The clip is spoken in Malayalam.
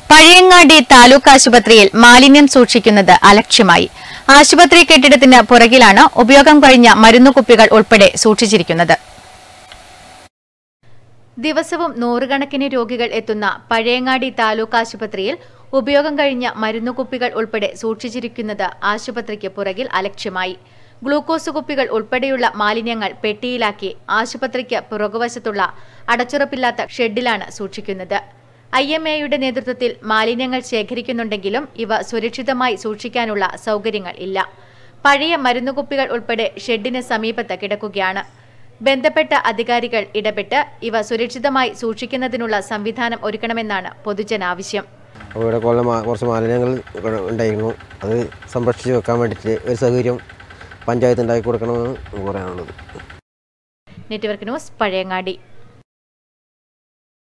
പഴയങ്ങാടി താലൂക്ക് ആശുപത്രിയിൽ മാലിന്യം സൂക്ഷിക്കുന്നത് അലക്ഷ്യമായി ആശുപത്രി കെട്ടിടത്തിന് പുറകിലാണ് ഉപയോഗം കഴിഞ്ഞ മരുന്നുകുപ്പികൾ ഉൾപ്പെടെ സൂക്ഷിച്ചിരിക്കുന്നത് ദിവസവും നൂറുകണക്കിന് രോഗികൾ എത്തുന്ന പഴയങ്ങാടി താലൂക്ക് ആശുപത്രിയിൽ ഉപയോഗം കഴിഞ്ഞ മരുന്നുകുപ്പികൾ ഉൾപ്പെടെ സൂക്ഷിച്ചിരിക്കുന്നത് ആശുപത്രിക്ക് പുറകിൽ അലക്ഷ്യമായി ഗ്ലൂക്കോസ് കുപ്പികൾ ഉൾപ്പെടെയുള്ള മാലിന്യങ്ങൾ പെട്ടിയിലാക്കി ആശുപത്രിക്ക് പുറകുവശത്തുള്ള അടച്ചുറപ്പില്ലാത്ത ഷെഡിലാണ് സൂക്ഷിക്കുന്നത് ഐ എം എയുടെ നേതൃത്വത്തിൽ മാലിന്യങ്ങൾ ശേഖരിക്കുന്നുണ്ടെങ്കിലും ഇവ സുരക്ഷിതമായി സൂക്ഷിക്കാനുള്ള സൗകര്യങ്ങൾ ഇല്ല പഴയ മരുന്നുകുപ്പികൾ ഉൾപ്പെടെ ഷെഡിന് സമീപത്ത് കിടക്കുകയാണ് ബന്ധപ്പെട്ട അധികാരികൾ ഇടപെട്ട് ഇവ സുരക്ഷിതമായി സൂക്ഷിക്കുന്നതിനുള്ള സംവിധാനം ഒരുക്കണമെന്നാണ് പൊതുജനാവശ്യം അപ്പോൾ ഇവിടെ കൊല്ലം മാ- കുറച്ച് മാലിന്യങ്ങൾ ഇവിടെ ഉണ്ടായിരുന്നു അത് സംരക്ഷിച്ച് വെക്കാൻ വേണ്ടിയിട്ട് ഒരു സൗകര്യം പഞ്ചായത്ത് ഉണ്ടാക്കി കൊടുക്കണമെന്ന് നമുക്ക് പറയാനുള്ളത് നെറ്റ്വർക്ക് ന്യൂസ് പഴയങ്ങാടി